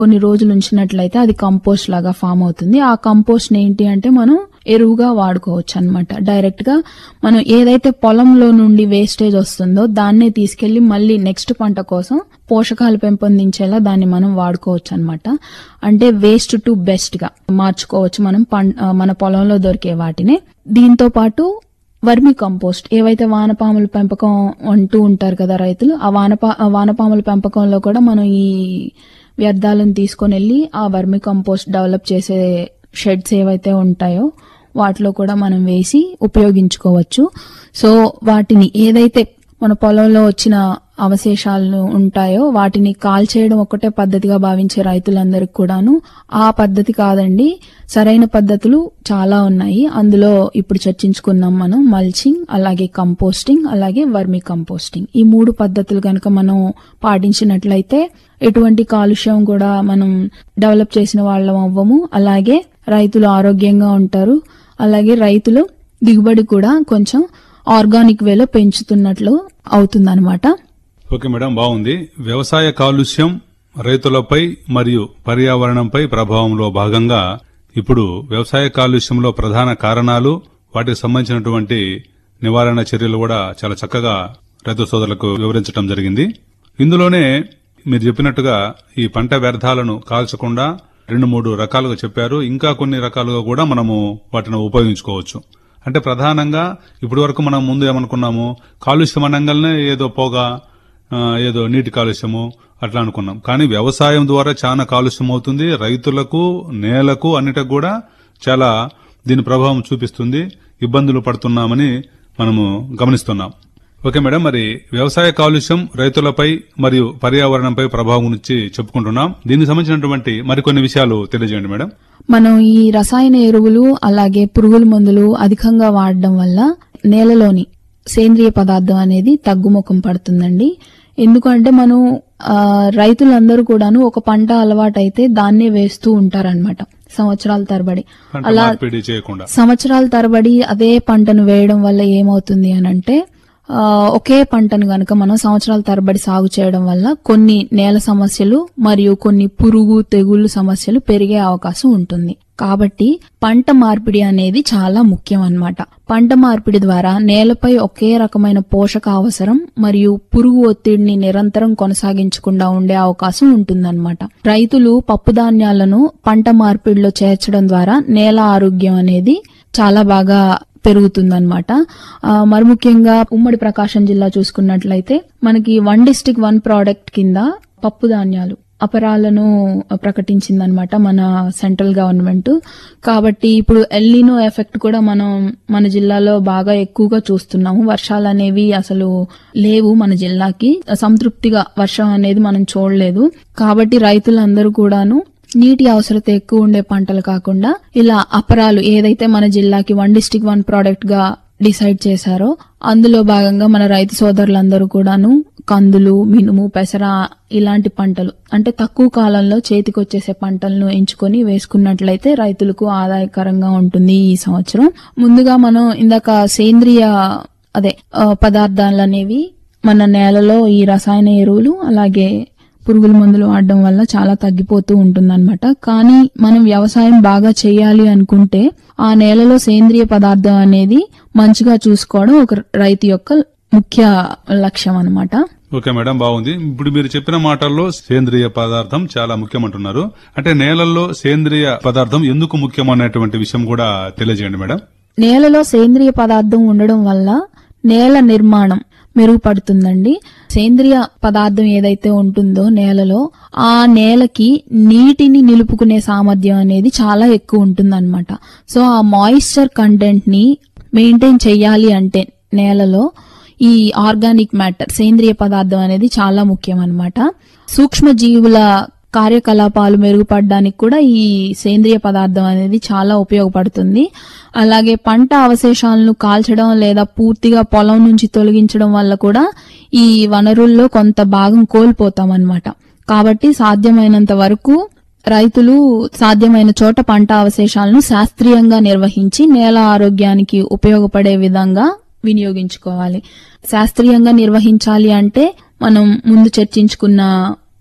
కొన్ని రోజులు ఉంచినట్లయితే అది కంపోస్ట్ లాగా ఫామ్ అవుతుంది ఆ కంపోస్ట్ ఏంటి అంటే మనం ఎరువుగా వాడుకోవచ్చు అన్నమాట డైరెక్ట్ గా మనం ఏదైతే పొలంలో నుండి వేస్టేజ్ వస్తుందో దాన్నే తీసుకెళ్లి మళ్ళీ నెక్స్ట్ పంట కోసం పోషకాలు పెంపొందించేలా దాన్ని మనం వాడుకోవచ్చు అన్నమాట అంటే వేస్ట్ టు బెస్ట్ గా మార్చుకోవచ్చు మనం పం- ఆ, మన పొలంలో దొరికే వాటిని దీంతో పాటు వర్మి కంపోస్ట్ ఏవైతే వానపాముల పెంపకం అంటూ ఉంటారు కదా రైతులు ఆ వానపా ఆ వానపాముల పెంపకంలో కూడా మనం ఈ వ్యర్థాలను తీసుకొని వెళ్ళి ఆ వర్మి కంపోస్ట్ డెవలప్ చేసే షెడ్స్ ఏవైతే ఉంటాయో వాటిలో కూడా మనం వేసి ఉపయోగించుకోవచ్చు సో వాటిని ఏదైతే మన పొలంలో వచ్చిన అవశేషాలు ఉంటాయో వాటిని కాల్చేయడం ఒకటే పద్ధతిగా భావించే రైతులందరికీ కూడాను ఆ పద్ధతి కాదండి సరైన పద్ధతులు చాలా ఉన్నాయి అందులో ఇప్పుడు చర్చించుకున్నాం మనం మల్చింగ్ అలాగే కంపోస్టింగ్ అలాగే వర్మి కంపోస్టింగ్ ఈ మూడు పద్ధతులు కనుక మనం పాటించినట్లయితే ఎటువంటి కాలుష్యం కూడా మనం డెవలప్ చేసిన వాళ్ళం అవ్వము అలాగే రైతులు ఆరోగ్యంగా ఉంటారు అలాగే రైతులు దిగుబడి కూడా కొంచెం ఆర్గానిక్ వేలో పెంచుతున్నట్లు అవుతుందన్నమాట ఓకే మేడం బాగుంది వ్యవసాయ కాలుష్యం రైతులపై మరియు పర్యావరణంపై ప్రభావంలో భాగంగా ఇప్పుడు వ్యవసాయ కాలుష్యంలో ప్రధాన కారణాలు వాటికి సంబంధించినటువంటి నివారణ చర్యలు కూడా చాలా చక్కగా రైతు సోదరులకు వివరించడం జరిగింది ఇందులోనే మీరు చెప్పినట్టుగా ఈ పంట వ్యర్థాలను కాల్చకుండా రెండు మూడు రకాలుగా చెప్పారు ఇంకా కొన్ని రకాలుగా కూడా మనము వాటిని ఉపయోగించుకోవచ్చు అంటే ప్రధానంగా ఇప్పటి వరకు మనం ముందు ఏమనుకున్నాము కాలుష్యం అనగానే ఏదో పొగ ఆ, ఏదో నీటి కాలుష్యము అట్లా అనుకున్నాం కానీ వ్యవసాయం ద్వారా చాలా కాలుష్యం అవుతుంది రైతులకు నేలకు అన్నిటికి కూడా చాలా దీని ప్రభావం చూపిస్తుంది ఇబ్బందులు పడుతున్నామని మనము గమనిస్తున్నాం ఓకే మేడం మరి వ్యవసాయ కాలుష్యం రైతులపై మరియు పర్యావరణంపై ప్రభావం గురించి చెప్పుకుంటున్నాం దీనికి సంబంధించినటువంటి మరికొన్ని విషయాలు తెలియజేయండి మేడం మనం ఈ రసాయన ఎరువులు అలాగే పురుగుల మందులు అధికంగా వాడడం వల్ల నేలలోని సేంద్రియ పదార్థం అనేది తగ్గుముఖం పడుతుందండి ఎందుకంటే మనం ఆ, రైతులందరూ కూడాను ఒక పంట అలవాటైతే దాన్నే వేస్తూ ఉంటారన్నమాట సంవత్సరాల తరబడి పంట అలా మార్పిడి చేయకుండా సంవత్సరాల తరబడి అదే పంటను వేయడం వల్ల ఏమవుతుంది అని అంటే ఆ, ఒకే పంటను గనక మనం సంవత్సరాల తరబడి సాగు చేయడం వల్ల కొన్ని నేల సమస్యలు మరియు కొన్ని పురుగు తెగుళ్ళు సమస్యలు పెరిగే అవకాశం ఉంటుంది కాబట్టి పంట మార్పిడి అనేది చాలా ముఖ్యం అన్నమాట పంట మార్పిడి ద్వారా నేలపై ఒకే రకమైన పోషక అవసరం మరియు పురుగు ఒత్తిడిని నిరంతరం కొనసాగించకుండా ఉండే అవకాశం ఉంటుందన్నమాట రైతులు పప్పు ధాన్యాలను పంట మార్పిడిలో చేర్చడం ద్వారా నేల ఆరోగ్యం అనేది చాలా బాగా పెరుగుతుందన్నమాట ఆ, మరి ముఖ్యంగా ఉమ్మడి ప్రకాశం జిల్లా చూసుకున్నట్లయితే మనకి వన్ డిస్టిక్ వన్ ప్రోడక్ట్ కింద పప్పు ధాన్యాలు అపరాలను ప్రకటించిందనమాట మన సెంట్రల్ గవర్నమెంట్ కాబట్టి ఇప్పుడు ఎల్లినో ఎఫెక్ట్ కూడా మనం మన జిల్లాలో బాగా ఎక్కువగా చూస్తున్నాము వర్షాలు అనేవి అసలు లేవు మన జిల్లాకి సంతృప్తిగా వర్షం అనేది మనం చూడలేదు కాబట్టి రైతులందరూ కూడాను నీటి అవసరత ఎక్కువ ఉండే పంటలు కాకుండా ఇలా అపరాలు ఏదైతే మన జిల్లాకి వన్ డిస్టిక్ వన్ ప్రోడక్ట్ గా డిసైడ్ చేశారో అందులో భాగంగా మన రైతు సోదరులందరూ కూడాను కందులు మినుము పెసర ఇలాంటి పంటలు అంటే తక్కువ కాలంలో చేతికొచ్చేసే పంటలను ఎంచుకొని వేసుకున్నట్లయితే రైతులకు ఆదాయకరంగా ఉంటుంది ఈ సంవత్సరం ముందుగా మనం ఇందాక సేంద్రియ అదే ఆ, పదార్థాలు అనేవి మన నేలలో ఈ రసాయన ఎరువులు అలాగే పురుగుల మందులు వాడడం వల్ల చాలా తగ్గిపోతూ ఉంటుందన్నమాట కానీ మనం వ్యవసాయం బాగా చేయాలి అనుకుంటే ఆ నేలలో సేంద్రియ పదార్థం అనేది మంచిగా చూసుకోవడం ఒక రైతు యొక్క ముఖ్య లక్ష్యం అన్నమాట ఓకే మేడం బాగుంది ఇప్పుడు మీరు చెప్పిన మాటల్లో సేంద్రియ పదార్థం చాలా ముఖ్యమంటున్నారు అంటే నేలల్లో సేంద్రియ పదార్థం ఎందుకు ముఖ్యం అనేటువంటి విషయం కూడా తెలియజేయండి మేడం నేలలో సేంద్రియ పదార్థం ఉండడం వల్ల నేల నిర్మాణం మెరుగుపడుతుందండి సేంద్రియ పదార్థం ఏదైతే ఉంటుందో నేలలో ఆ నేలకి నీటిని నిలుపుకునే సామర్థ్యం అనేది చాలా ఎక్కువ ఉంటుందన్నమాట సో ఆ మాయిశ్చర్ కంటెంట్ ని మెయింటైన్ చెయ్యాలి అంటే నేలలో ఈ ఆర్గానిక్ మ్యాటర్ సేంద్రియ పదార్థం అనేది చాలా ముఖ్యం అన్నమాట సూక్ష్మ జీవుల కార్యకలాపాలు మెరుగుపడడానికి కూడా ఈ సేంద్రియ పదార్థం అనేది చాలా ఉపయోగపడుతుంది అలాగే పంట అవశేషాలను కాల్చడం లేదా పూర్తిగా పొలం నుంచి తొలగించడం వల్ల కూడా ఈ వనరుల్లో కొంత భాగం కోల్పోతాం అన్నమాట కాబట్టి సాధ్యమైనంత వరకు రైతులు సాధ్యమైన చోట పంట అవశేషాలను శాస్త్రీయంగా నిర్వహించి నేల ఆరోగ్యానికి ఉపయోగపడే విధంగా వినియోగించుకోవాలి శాస్త్రీయంగా నిర్వహించాలి అంటే మనం ముందు చర్చించుకున్న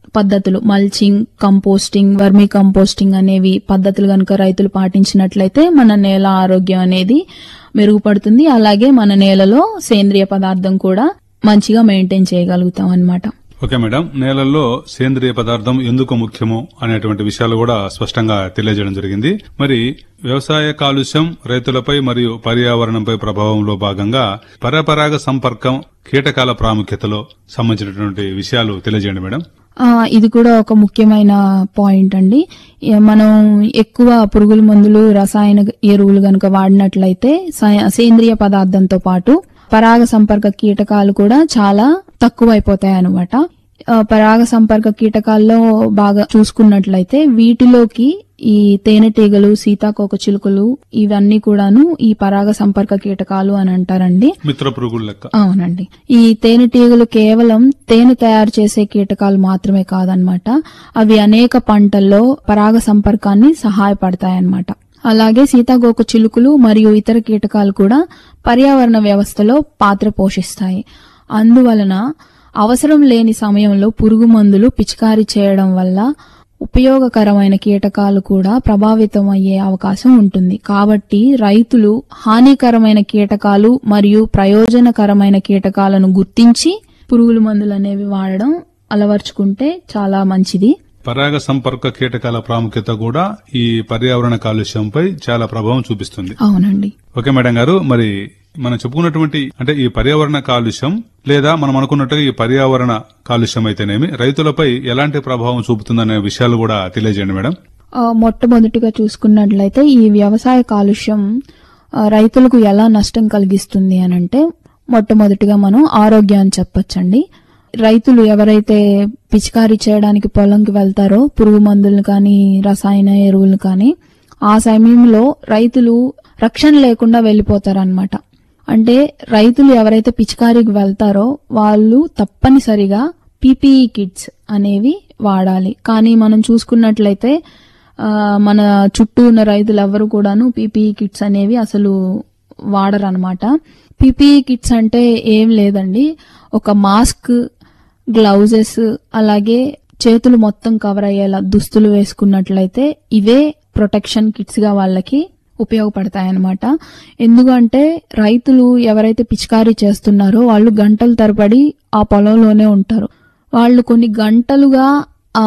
పద్ధతులు మల్చింగ్ కంపోస్టింగ్ వర్మీ కంపోస్టింగ్ అనేవి పద్ధతులు కనుక రైతులు పాటించినట్లయితే మన నేల ఆరోగ్యం అనేది మెరుగుపడుతుంది అలాగే మన నేలలో సేంద్రియ పదార్థం కూడా మంచిగా మెయింటైన్ చేయగలుగుతాం అన్నమాట ఓకే మేడం నేలల్లో సేంద్రియ పదార్థం ఎందుకు ముఖ్యము అనేటువంటి విషయాలు కూడా స్పష్టంగా తెలియజేయడం జరిగింది మరి వ్యవసాయ కాలుష్యం రైతులపై మరియు పర్యావరణంపై ప్రభావంలో భాగంగా పరపరాగ సంపర్కం కీటకాల ప్రాముఖ్యతలో సంబంధించినటువంటి విషయాలు తెలియజేయండి మేడం ఆ, ఇది కూడా ఒక ముఖ్యమైన పాయింట్ అండి ఏ, మనం ఎక్కువ పురుగుల మందులు రసాయన ఎరువులు గనుక వాడినట్లయితే స- సేంద్రియ పదార్థంతో పాటు పరాగ సంపర్క కీటకాలు కూడా చాలా తక్కువైపోతాయి అనమాట పరాగ సంపర్క కీటకాల్లో బాగా చూసుకున్నట్లయితే వీటిలోకి ఈ తేనెటీగలు సీతాకోక చిలుకలు ఇవన్నీ కూడాను ఈ పరాగ సంపర్క కీటకాలు అని అంటారండి మిత్ర పురుగుల లెక్క అవునండి ఈ తేనెటీగలు కేవలం తేనె తయారు చేసే కీటకాలు మాత్రమే కాదనమాట అవి అనేక పంటల్లో పరాగ సంపర్కాన్ని సహాయపడతాయన్నమాట అలాగే సీతాకోక చిలుకలు మరియు ఇతర కీటకాలు కూడా పర్యావరణ వ్యవస్థలో పాత్ర పోషిస్తాయి అందువలన అవసరం లేని సమయంలో పురుగు మందులు పిచికారీ చేయడం వల్ల ఉపయోగకరమైన కీటకాలు కూడా ప్రభావితం అయ్యే అవకాశం ఉంటుంది కాబట్టి రైతులు హానికరమైన కీటకాలు మరియు ప్రయోజనకరమైన కీటకాలను గుర్తించి పురుగుల మందులు అనేవి వాడడం అలవర్చుకుంటే చాలా మంచిది పరాగ సంపర్క కీటకాల ప్రాముఖ్యత కూడా ఈ పర్యావరణ కాలుష్యంపై చాలా ప్రభావం చూపిస్తుంది అవునండి ఓకే మేడం గారు మరి మనం చెప్పుకున్నటువంటి అంటే ఈ పర్యావరణ కాలుష్యం లేదా మనం అనుకున్నట్టుగా ఈ పర్యావరణ కాలుష్యం అయితేనేమి రైతులపై ఎలాంటి ప్రభావం చూపుతుందనే విషయాలు కూడా తెలియజేయండి మేడం ఆ, మొట్టమొదటిగా చూసుకున్నట్లయితే ఈ వ్యవసాయ కాలుష్యం ఆ, రైతులకు ఎలా నష్టం కలిగిస్తుంది అని అంటే మొట్టమొదటిగా మనం ఆరోగ్యాన్ని చెప్పొచ్చండి రైతులు ఎవరైతే పిచికారీ చేయడానికి పొలంకి వెళ్తారో పురుగు మందులు కానీ రసాయన ఎరువులు కానీ ఆ సమయంలో రైతులు రక్షణ లేకుండా వెళ్లిపోతారనమాట అంటే రైతులు ఎవరైతే పిచికారీకి వెళ్తారో వాళ్ళు తప్పనిసరిగా పీపీఈ కిట్స్ అనేవి వాడాలి కానీ మనం చూసుకున్నట్లయితే ఆ, మన చుట్టూ ఉన్న రైతులు ఎవరు కూడాను పీపీఈ కిట్స్ అనేవి అసలు వాడరనమాట పీపీఈ కిట్స్ అంటే ఏం లేదండి ఒక మాస్క్ గ్లౌజెస్ అలాగే చేతులు మొత్తం కవర్ అయ్యేలా దుస్తులు వేసుకున్నట్లయితే ఇవే ప్రొటెక్షన్ కిట్స్ గా వాళ్ళకి ఉపయోగపడతాయన్నమాట ఎందుకంటే రైతులు ఎవరైతే పిచికారీ చేస్తున్నారో వాళ్ళు గంటల తరబడి ఆ పొలంలోనే ఉంటారు వాళ్ళు కొన్ని గంటలుగా ఆ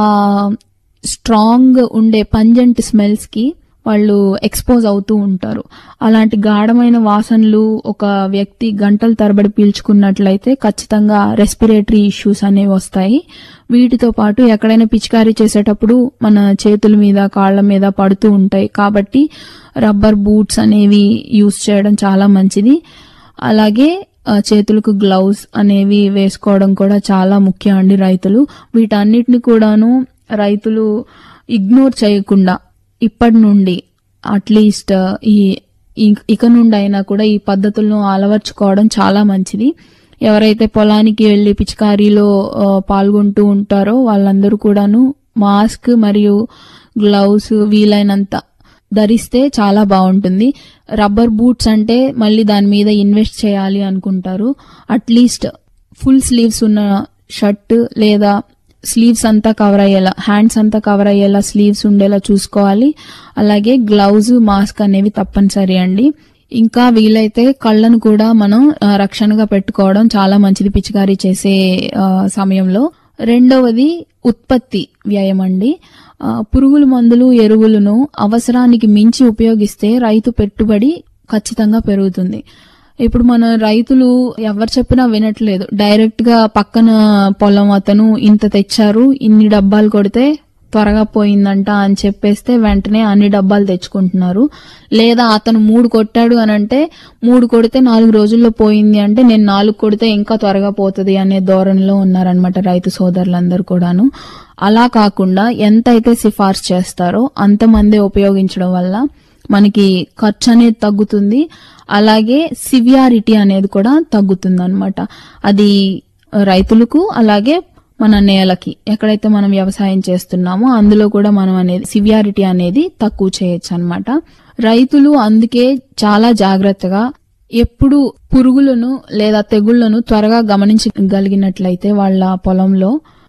స్ట్రాంగ్ ఉండే పంజెంట్ స్మెల్స్ కి వాళ్ళు ఎక్స్పోజ్ అవుతూ ఉంటారు అలాంటి గాఢమైన వాసనలు ఒక వ్యక్తి గంటల తరబడి పీల్చుకున్నట్లయితే ఖచ్చితంగా రెస్పిరేటరీ ఇష్యూస్ అనేవి వస్తాయి వీటితో పాటు ఎక్కడైనా పిచికారీ చేసేటప్పుడు మన చేతుల మీద కాళ్ళ మీద పడుతూ ఉంటాయి కాబట్టి రబ్బర్ బూట్స్ అనేవి యూస్ చేయడం చాలా మంచిది అలాగే ఆ, చేతులకు గ్లౌస్ అనేవి వేసుకోవడం కూడా చాలా ముఖ్యం అండి రైతులు వీటన్నిటిని కూడాను రైతులు ఇగ్నోర్ చేయకుండా ఇప్పటి నుండి అట్లీస్ట్ ఈ ఇక- ఇక నుండి అయినా కూడా ఈ పద్ధతులను అలవర్చుకోవడం చాలా మంచిది ఎవరైతే పొలానికి వెళ్లి పిచికారీలో ఆ, పాల్గొంటూ ఉంటారో వాళ్ళందరూ కూడాను మాస్క్ మరియు గ్లౌస్ వీలైనంత ధరిస్తే చాలా బాగుంటుంది రబ్బర్ బూట్స్ అంటే మళ్ళీ దాని మీద ఇన్వెస్ట్ చేయాలి అనుకుంటారు అట్లీస్ట్ ఫుల్ స్లీవ్స్ ఉన్న షర్ట్ లేదా స్లీవ్స్ అంతా కవర్ అయ్యేలా హ్యాండ్స్ అంతా కవర్ అయ్యేలా స్లీవ్స్ ఉండేలా చూసుకోవాలి అలాగే గ్లౌజ్ మాస్క్ అనేవి తప్పనిసరి అండి ఇంకా వీలైతే కళ్ళను కూడా మనం ఆ, రక్షణగా పెట్టుకోవడం చాలా మంచిది పిచికారీ చేసే ఆ, సమయంలో రెండవది ఉత్పత్తి వ్యయం అండి ఆ, పురుగుల మందులు ఎరువులను అవసరానికి మించి ఉపయోగిస్తే రైతు పెట్టుబడి ఖచ్చితంగా పెరుగుతుంది ఇప్పుడు మన రైతులు ఎవరు చెప్పినా వినట్లేదు డైరెక్ట్ గా పక్కన పొలం అతను ఇంత తెచ్చారు ఇన్ని డబ్బాలు కొడితే త్వరగా పోయిందంట అని చెప్పేస్తే వెంటనే అన్ని డబ్బాలు తెచ్చుకుంటున్నారు లేదా అతను మూడు కొట్టాడు అని అంటే మూడు కొడితే నాలుగు రోజుల్లో పోయింది అంటే నేను నాలుగు కొడితే ఇంకా త్వరగా పోతుంది అనే ధోరణిలో ఉన్నారనమాట రైతు సోదరులందరూ కూడాను అలా కాకుండా ఎంత అయితే సిఫార్సు చేస్తారో అంతమంది ఉపయోగించడం వల్ల మనకి ఖర్చు అనేది తగ్గుతుంది అలాగే సివియారిటీ అనేది కూడా తగ్గుతుంది అనమాట అది రైతులకు అలాగే మన నేలకి ఎక్కడైతే మనం వ్యవసాయం చేస్తున్నామో అందులో కూడా మనం అనేది సివియారిటీ అనేది తక్కువ చేయొచ్చు అనమాట రైతులు అందుకే చాలా జాగ్రత్తగా ఎప్పుడు పురుగులను లేదా తెగుళ్లను త్వరగా గమనించగలిగినట్లయితే వాళ్ళ పొలంలో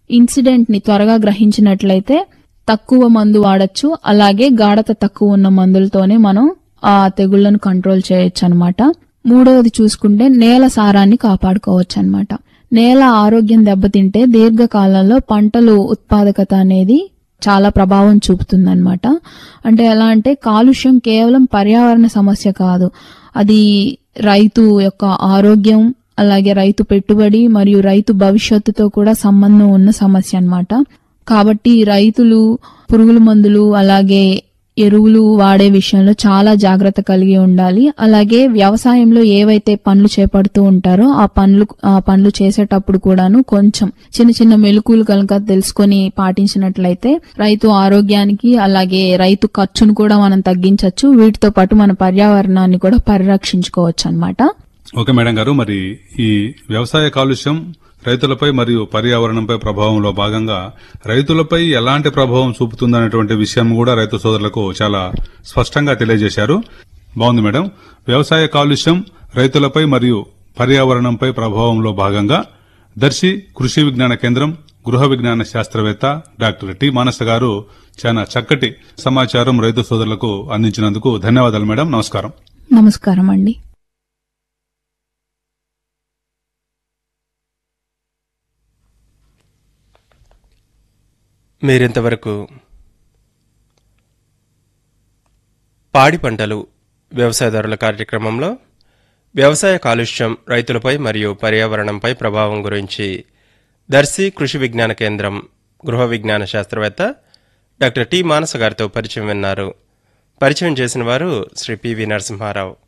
ఇన్సిడెంట్ ని త్వరగా గ్రహించినట్లయితే తక్కువ మందు వాడచ్చు అలాగే గాఢత తక్కువ ఉన్న మందులతోనే మనం ఆ తెగుళ్లను కంట్రోల్ చేయొచ్చు అనమాట మూడవది చూసుకుంటే నేల సారాన్ని కాపాడుకోవచ్చు అనమాట నేల ఆరోగ్యం దెబ్బతింటే దీర్ఘకాలంలో పంటలు ఉత్పాదకత అనేది చాలా ప్రభావం చూపుతుందన్నమాట అంటే ఎలా అంటే కాలుష్యం కేవలం పర్యావరణ సమస్య కాదు అది రైతు యొక్క ఆరోగ్యం అలాగే రైతు పెట్టుబడి మరియు రైతు భవిష్యత్తుతో కూడా సంబంధం ఉన్న సమస్య అన్నమాట కాబట్టి రైతులు పురుగుల మందులు అలాగే ఎరువులు వాడే విషయంలో చాలా జాగ్రత్త కలిగి ఉండాలి అలాగే వ్యవసాయంలో ఏవైతే పనులు చేపడుతూ ఉంటారో ఆ పనులు ఆ పనులు చేసేటప్పుడు కూడాను కొంచెం చిన్న చిన్న మెలకులు కనుక తెలుసుకొని పాటించినట్లయితే రైతు ఆరోగ్యానికి అలాగే రైతు ఖర్చును కూడా మనం తగ్గించవచ్చు వీటితో పాటు మన పర్యావరణాన్ని కూడా పరిరక్షించుకోవచ్చు అన్నమాట ఓకే మేడం గారు మరి ఈ వ్యవసాయ కాలుష్యం రైతులపై మరియు పర్యావరణంపై ప్రభావంలో భాగంగా రైతులపై ఎలాంటి ప్రభావం చూపుతుందనేటువంటి విషయం కూడా రైతు సోదరులకు చాలా స్పష్టంగా తెలియజేశారు బాగుంది మేడం వ్యవసాయ కాలుష్యం రైతులపై మరియు పర్యావరణంపై ప్రభావంలో భాగంగా దర్శి కృషి విజ్ఞాన కేంద్రం గృహ విజ్ఞాన శాస్త్రవేత్త డాక్టర్ టి మానస గారు చాలా చక్కటి సమాచారం రైతు సోదరులకు అందించినందుకు ధన్యవాదాలు మేడం నమస్కారం నమస్కారం అండి మీరింతవరకు పాడి పంటలు వ్యవసాయదారుల కార్యక్రమంలో వ్యవసాయ కాలుష్యం రైతులపై మరియు పర్యావరణంపై ప్రభావం గురించి దర్శి కృషి విజ్ఞాన కేంద్రం గృహ విజ్ఞాన శాస్త్రవేత్త డాక్టర్ టి మానస గారితో పరిచయం విన్నారు పరిచయం చేసిన వారు శ్రీ పివి నరసింహారావు